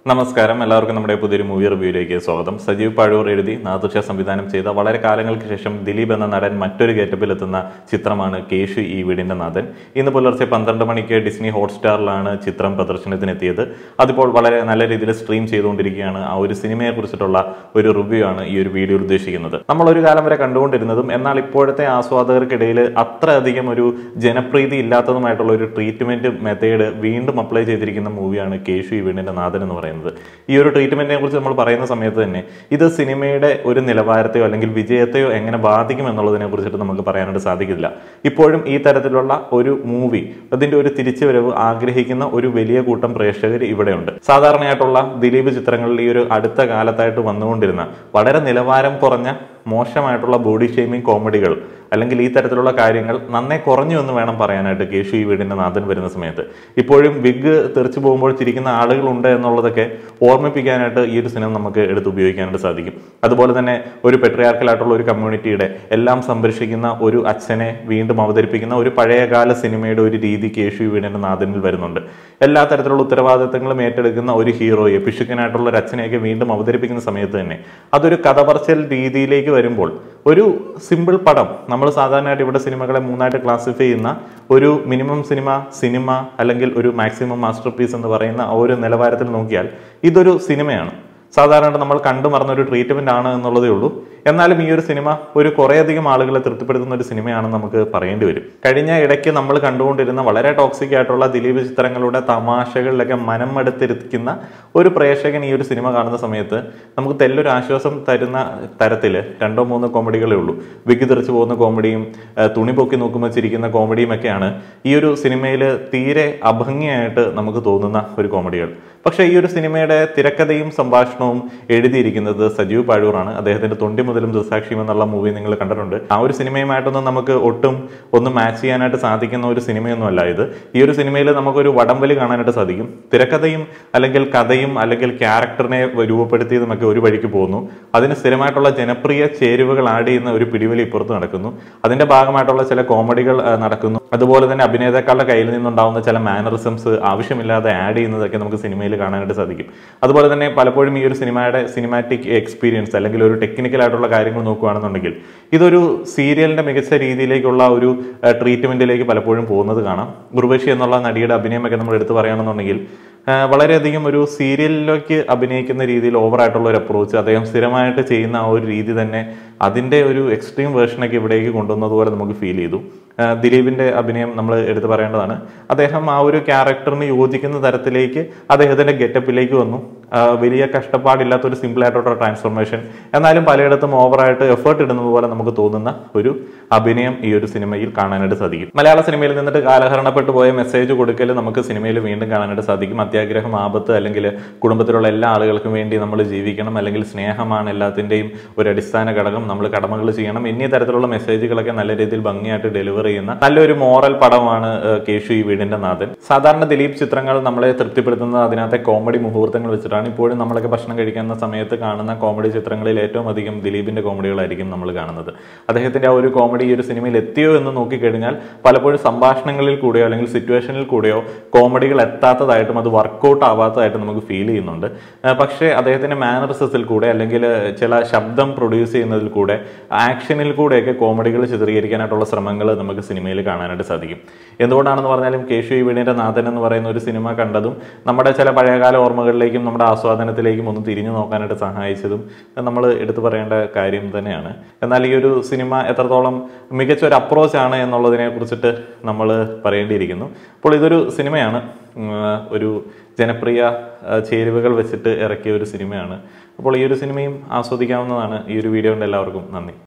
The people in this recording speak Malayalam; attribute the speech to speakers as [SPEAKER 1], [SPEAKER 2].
[SPEAKER 1] നമസ്കാരം എല്ലാവർക്കും നമ്മുടെ പുതിയൊരു മൂവി റിവ്യൂയിലേക്ക് സ്വാഗതം സജീവ് പഴൂർ എഴുതി നാദുഷ സംവിധാനം ചെയ്ത വളരെ കാലങ്ങൾക്ക് ശേഷം ദിലീപ് എന്ന നടൻ മറ്റൊരു ഗേറ്റപ്പിൽ എത്തുന്ന ചിത്രമാണ് കേശു ഈ വീടിന്റെ നാഥൻ ഇന്ന് പുലർച്ചെ പന്ത്രണ്ട് മണിക്ക് ഡിസ്നി ഹോട്ട്സ്റ്റാറിലാണ് ചിത്രം പ്രദർശനത്തിനെത്തിയത് അതിപ്പോൾ വളരെ നല്ല രീതിയിൽ സ്ട്രീം ചെയ്തുകൊണ്ടിരിക്കുകയാണ് ആ ഒരു സിനിമയെ കുറിച്ചിട്ടുള്ള ഒരു റിവ്യൂ ആണ് ഈ ഒരു വീഡിയോ ഉദ്ദേശിക്കുന്നത് നമ്മൾ ഒരു കാലം വരെ കണ്ടുകൊണ്ടിരുന്നതും എന്നാൽ ഇപ്പോഴത്തെ ആസ്വാദകർക്കിടയിൽ അത്രയധികം ഒരു ജനപ്രീതി ഇല്ലാത്തതുമായിട്ടുള്ള ഒരു ട്രീറ്റ്മെന്റ് മെത്തേഡ് വീണ്ടും അപ്ലൈ ചെയ്തിരിക്കുന്ന മൂവിയാണ് കേശു ഈ വീടിന്റെ നാഥൻ എന്ന് പറയുന്നത് ഈ ഒരു ട്രീറ്റ്മെന്റിനെ കുറിച്ച് നമ്മൾ പറയുന്ന സമയത്ത് തന്നെ ഇത് സിനിമയുടെ ഒരു നിലവാരത്തെയോ അല്ലെങ്കിൽ വിജയത്തെയോ എങ്ങനെ ബാധിക്കും എന്നുള്ളതിനെ കുറിച്ചിട്ട് നമുക്ക് പറയാനായിട്ട് സാധിക്കില്ല ഇപ്പോഴും ഈ തരത്തിലുള്ള ഒരു മൂവി അതിന്റെ ഒരു തിരിച്ചുവരവ് ആഗ്രഹിക്കുന്ന ഒരു വലിയ കൂട്ടം പ്രേക്ഷകർ ഇവിടെയുണ്ട് സാധാരണയായിട്ടുള്ള ദിലീപ് ചിത്രങ്ങളിൽ ഈ ഒരു അടുത്ത കാലത്തായിട്ട് വന്നുകൊണ്ടിരുന്ന വളരെ നിലവാരം കുറഞ്ഞ മോശമായിട്ടുള്ള ബോഡി ഷെയ്മിങ് കോമഡികൾ അല്ലെങ്കിൽ ഈ തരത്തിലുള്ള കാര്യങ്ങൾ നന്നേ കുറഞ്ഞു എന്ന് വേണം പറയാനായിട്ട് കേശു ഈ വീടിന്റെ നാഥൻ വരുന്ന സമയത്ത് ഇപ്പോഴും വിഗ് തെറിച്ചു പോകുമ്പോൾ ചിരിക്കുന്ന ആളുകളുണ്ട് എന്നുള്ളതൊക്കെ ഓർമ്മിപ്പിക്കാനായിട്ട് ഈ ഒരു സിനിമ നമുക്ക് എടുത്ത് ഉപയോഗിക്കാനായിട്ട് സാധിക്കും അതുപോലെ തന്നെ ഒരു പെട്രിയാർക്കലായിട്ടുള്ള ഒരു കമ്മ്യൂണിറ്റിയുടെ എല്ലാം സംരക്ഷിക്കുന്ന ഒരു അച്ഛനെ വീണ്ടും അവതരിപ്പിക്കുന്ന ഒരു പഴയകാല സിനിമയുടെ ഒരു രീതി കേശു ഈ വീടിന്റെ നാഥനിൽ വരുന്നുണ്ട് എല്ലാ തരത്തിലുള്ള ഉത്തരവാദിത്തങ്ങളും ഏറ്റെടുക്കുന്ന ഒരു ഹീറോയെ പിശുക്കനായിട്ടുള്ള ഒരു അച്ഛനെയൊക്കെ വീണ്ടും അവതരിപ്പിക്കുന്ന സമയത്ത് തന്നെ അതൊരു കഥ പറച്ചൽ രീതിയിലേക്ക് വരുമ്പോൾ ഒരു സിമ്പിൾ പടം നമ്മൾ സാധാരണയായിട്ട് ഇവിടെ സിനിമകളെ മൂന്നായിട്ട് ക്ലാസിഫൈ ചെയ്യുന്ന ഒരു മിനിമം സിനിമ സിനിമ അല്ലെങ്കിൽ ഒരു മാക്സിമം മാസ്റ്റർ പീസ് എന്ന് പറയുന്ന ആ ഒരു നിലവാരത്തിൽ നോക്കിയാൽ ഇതൊരു സിനിമയാണ് സാധാരണ നമ്മൾ കണ്ടു മറന്ന ഒരു ട്രീറ്റ്മെന്റ് ആണ് എന്നുള്ളതേ ഉള്ളൂ എന്നാലും ഈ ഒരു സിനിമ ഒരു കുറേയധികം ആളുകളെ തൃപ്തിപ്പെടുത്തുന്ന ഒരു സിനിമയാണെന്ന് നമുക്ക് പറയേണ്ടി വരും കഴിഞ്ഞ ഇടയ്ക്ക് നമ്മൾ കണ്ടുകൊണ്ടിരുന്ന വളരെ ടോക്സിക് ആയിട്ടുള്ള ദിലീപ് ചിത്രങ്ങളുടെ തമാശകളിലൊക്കെ മനം മടുത്തിരിക്കുന്ന ഒരു പ്രേക്ഷകൻ ഈ ഒരു സിനിമ കാണുന്ന സമയത്ത് നമുക്ക് തെല്ലൊരു ആശ്വാസം തരുന്ന തരത്തിൽ രണ്ടോ മൂന്നോ കോമഡികളേ ഉള്ളൂ വിഗ് തെറിച്ച് പോകുന്ന കോമഡിയും ആ, തുണി പൊക്കി നോക്കുമ്പോൾ ചിരിക്കുന്ന കോമഡിയും ഒക്കെയാണ് ഈ ഒരു സിനിമയിൽ തീരെ അഭംഗിയായിട്ട് നമുക്ക് തോന്നുന്ന ഒരു കോമഡികൾ പക്ഷേ ഈ ഒരു സിനിമയുടെ തിരക്കഥയും സംഭാഷണവും എഴുതിയിരിക്കുന്നത് സജീവ് പാഴൂറാണ് അദ്ദേഹത്തിന്റെ തൊണ്ടി മുതലും ദൃസാക്ഷിയും എന്നുള്ള മൂവി നിങ്ങൾ കണ്ടിട്ടുണ്ട് ആ ഒരു സിനിമയുമായിട്ടൊന്നും നമുക്ക് ഒട്ടും ഒന്നും മാച്ച് ചെയ്യാനായിട്ട് സാധിക്കുന്ന ഒരു സിനിമയൊന്നും അല്ല ഇത് ഈ ഒരു സിനിമയിൽ നമുക്കൊരു വടംവലി കാണാനായിട്ട് സാധിക്കും തിരക്കഥയും അല്ലെങ്കിൽ കഥയും അല്ലെങ്കിൽ ക്യാരക്ടറിനെ രൂപപ്പെടുത്തിയതും ഒക്കെ ഒരു വഴിക്ക് പോകുന്നു അതിന് സ്ഥിരമായിട്ടുള്ള ജനപ്രിയ ചേരുവകൾ ആഡ് ചെയ്യുന്ന ഒരു പിടിവലി ഇപ്പുറത്ത് നടക്കുന്നു അതിന്റെ ഭാഗമായിട്ടുള്ള ചില കോമഡികൾ ആ, നടക്കുന്നു അതുപോലെ തന്നെ അഭിനേതാക്കളുടെ കയ്യിൽ നിന്നുണ്ടാവുന്ന ചില മാനറിസംസ് ആവശ്യമില്ലാതെ ആഡ് ചെയ്യുന്നതൊക്കെ നമുക്ക് സിനിമയിൽ കാണാനായിട്ട് സാധിക്കും അതുപോലെ തന്നെ പലപ്പോഴും ഈ ഒരു സിനിമയുടെ സിനിമാറ്റിക് എക്സ്പീരിയൻസ് അല്ലെങ്കിൽ ഒരു ടെക്നിക്കൽ ആയിട്ടുള്ള കാര്യങ്ങൾ നോക്കുകയാണെന്നുണ്ടെങ്കിൽ ഇതൊരു സീരിയലിന്റെ മികച്ച രീതിയിലേക്കുള്ള ഒരു ട്രീറ്റ്മെന്റിലേക്ക് പലപ്പോഴും പോകുന്നത് കാണാം ഉർവശി എന്നുള്ള നടിയുടെ അഭിനയമൊക്കെ നമ്മൾ എടുത്തു പറയുകയാണെന്നുണ്ടെങ്കിൽ ആ, വളരെയധികം ഒരു സീരിയലിലേക്ക് അഭിനയിക്കുന്ന രീതിയിൽ ഓവറായിട്ടുള്ള ഒരു അപ്രോച്ച് അദ്ദേഹം സ്ഥിരമായിട്ട് ചെയ്യുന്ന ആ ഒരു രീതി തന്നെ അതിന്റെ ഒരു എക്സ്ട്രീം വേർഷനൊക്കെ ഇവിടേക്ക് കൊണ്ടുവന്നതുപോലെ നമുക്ക് ഫീൽ ചെയ്തു ആ, ദിലീപിന്റെ അഭിനയം നമ്മൾ എടുത്തു പറയേണ്ടതാണ് അദ്ദേഹം ആ ഒരു ക്യാരക്ടറിന് യോജിക്കുന്ന തരത്തിലേക്ക് അദ്ദേഹത്തിന്റെ ഗെറ്റപ്പിലേക്ക് വന്നു ആ, വലിയ കഷ്ടപ്പാടില്ലാത്ത ഒരു സിമ്പിൾ ആയിട്ടുള്ള ട്രാൻസ്ഫോർമേഷൻ എന്നാലും പലയിടത്തും ഓവറായിട്ട് എഫേർട്ട് ഇടുന്നത് പോലെ നമുക്ക് തോന്നുന്ന ഒരു അഭിനയം ഈ ഒരു സിനിമയിൽ കാണാനായിട്ട് സാധിക്കും മലയാള സിനിമയിൽ നിന്നിട്ട് കാലഹരണപ്പെട്ടു പോയ മെസ്സേജ് കൊടുക്കൽ നമുക്ക് സിനിമയിൽ വീണ്ടും കാണാനായിട്ട് സാധിക്കും അത്യാഗ്രഹം ആപത്ത് അല്ലെങ്കിൽ കുടുംബത്തിലുള്ള എല്ലാ ആളുകൾക്കും വേണ്ടി നമ്മൾ ജീവിക്കണം അല്ലെങ്കിൽ സ്നേഹമാണ് എല്ലാത്തിൻ്റെയും ഒരു അടിസ്ഥാന ഘടകം നമ്മൾ കടമകൾ ചെയ്യണം എന്നീ തരത്തിലുള്ള മെസ്സേജുകളൊക്കെ നല്ല രീതിയിൽ ഭംഗിയായിട്ട് ഡെലിവർ ചെയ്യുന്ന നല്ലൊരു മോറൽ പടമാണ് ഏഹ്, കേശു ഈ വീടിന്റെ നാഥൻ സാധാരണ ദിലീപ് ചിത്രങ്ങൾ നമ്മളെ തൃപ്തിപ്പെടുത്തുന്നത് അതിനകത്തെ കോമഡി മുഹൂർത്തങ്ങൾ വെച്ചിട്ടാണ് ഇപ്പോഴും നമ്മളൊക്കെ ഭക്ഷണം കഴിക്കുന്ന സമയത്ത് കാണുന്ന കോമഡി ചിത്രങ്ങളിൽ ഏറ്റവും അധികം ദിലീപിന്റെ കോമഡികളായിരിക്കും നമ്മൾ കാണുന്നത് അദ്ദേഹത്തിന്റെ ആ ഒരു കോമഡി ഈ ഒരു സിനിമയിൽ എത്തിയോ എന്ന് നോക്കിക്കഴിഞ്ഞാൽ പലപ്പോഴും സംഭാഷണങ്ങളിൽ കൂടെയോ അല്ലെങ്കിൽ സിറ്റുവേഷനിൽ കൂടെയോ കോമഡികൾ എത്താത്തതായിട്ടും അത് വർക്കൗട്ട് ആവാത്തതായിട്ട് നമുക്ക് ഫീൽ ചെയ്യുന്നുണ്ട് ആ, പക്ഷേ അദ്ദേഹത്തിന്റെ മാനറിസത്തിൽ കൂടെ അല്ലെങ്കിൽ ചില ശബ്ദം പ്രൊഡ്യൂസ് ചെയ്യുന്നതിൽ കൂടെ ആക്ഷനിൽ കൂടെയൊക്കെ കോമഡികൾ ചിത്രീകരിക്കാനായിട്ടുള്ള ശ്രമങ്ങൾ നമുക്ക് സിനിമയിൽ കാണാനായിട്ട് സാധിക്കും എന്തുകൊണ്ടാണെന്ന് പറഞ്ഞാലും കേശു ഈ വീടിന്റെ നാഥൻ എന്ന് പറയുന്ന ഒരു സിനിമ കണ്ടതും നമ്മുടെ ചില പഴയകാല ഓർമ്മകളിലേക്കും നമ്മുടെ ആസ്വാദനത്തിലേക്കും ഒന്ന് തിരിഞ്ഞു നോക്കാനായിട്ട് സഹായിച്ചതും നമ്മൾ എടുത്തു പറയേണ്ട കാര്യം തന്നെയാണ് എന്നാൽ ഈ ഒരു സിനിമ എത്രത്തോളം മികച്ച ഒരു അപ്രോച്ച് ആണ് എന്നുള്ളതിനെ കുറിച്ചിട്ട് നമ്മൾ പറയേണ്ടിയിരിക്കുന്നു അപ്പോൾ ഇതൊരു സിനിമയാണ് ഉം, ഒരു ജനപ്രിയ ആ, ചേരുവകൾ വെച്ചിട്ട് ഇറക്കിയ ഒരു സിനിമയാണ് അപ്പോൾ ഈ ഒരു സിനിമയും ആസ്വദിക്കാവുന്നതാണ് ഈ ഒരു വീഡിയോ കൊണ്ട് എല്ലാവർക്കും നന്ദി